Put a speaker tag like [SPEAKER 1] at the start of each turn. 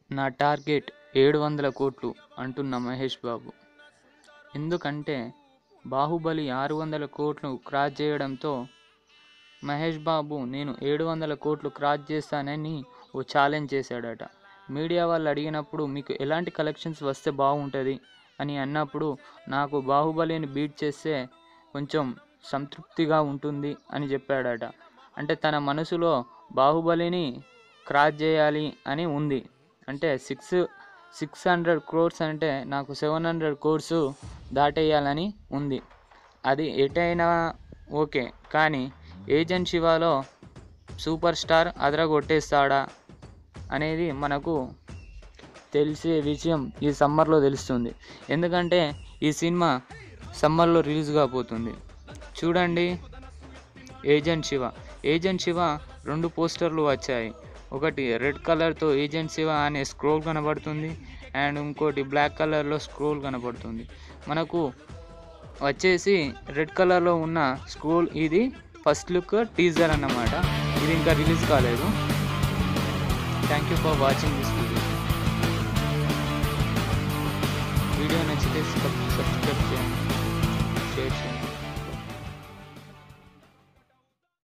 [SPEAKER 1] నా టార్గెట్ ఏడు వందల కోట్లు అంటున్న మహేష్ బాబు ఎందుకంటే బాహుబలి ఆరు వందల కోట్లు క్రాస్ చేయడంతో మహేష్ బాబు నేను ఏడు వందల కోట్లు క్రాస్ చేస్తానని ఓ ఛాలెంజ్ చేశాడట మీడియా వాళ్ళు అడిగినప్పుడు మీకు ఎలాంటి కలెక్షన్స్ వస్తే బాగుంటుంది అని అన్నప్పుడు నాకు బాహుబలిని బీట్ చేస్తే కొంచెం సంతృప్తిగా ఉంటుంది అని చెప్పాడట అంటే తన మనసులో బాహుబలిని క్రాస్ చేయాలి అని ఉంది అంటే సిక్స్ సిక్స్ హండ్రెడ్ క్రోర్స్ అంటే నాకు సెవెన్ హండ్రెడ్ కోర్సు దాటేయాలని ఉంది అది ఎటైనా ఓకే కానీ ఏజెంట్ శివాలో సూపర్ స్టార్ అదరగొట్టేస్తాడా అనేది మనకు తెలిసే విషయం ఈ సమ్మర్లో తెలుస్తుంది ఎందుకంటే ఈ సినిమా సమ్మర్లో రిలీజ్ కాబోతుంది చూడండి ఏజెంట్ శివ ఏజెంట్ శివ రెండు పోస్టర్లు వచ్చాయి ఒకటి రెడ్ కలర్తో ఏజెంట్ శివ అనే స్క్రోల్ కనబడుతుంది అండ్ ఇంకోటి బ్లాక్ కలర్లో స్క్రోల్ కనబడుతుంది మనకు వచ్చేసి రెడ్ కలర్లో ఉన్న స్క్రోల్ ఇది ఫస్ట్ లుక్ టీజర్ అన్నమాట ఇది ఇంకా రిలీజ్ కాలేదు thank you for watching this video video నచ్చితే సబ్స్క్రైబ్ చేయండి షేర్ చేయండి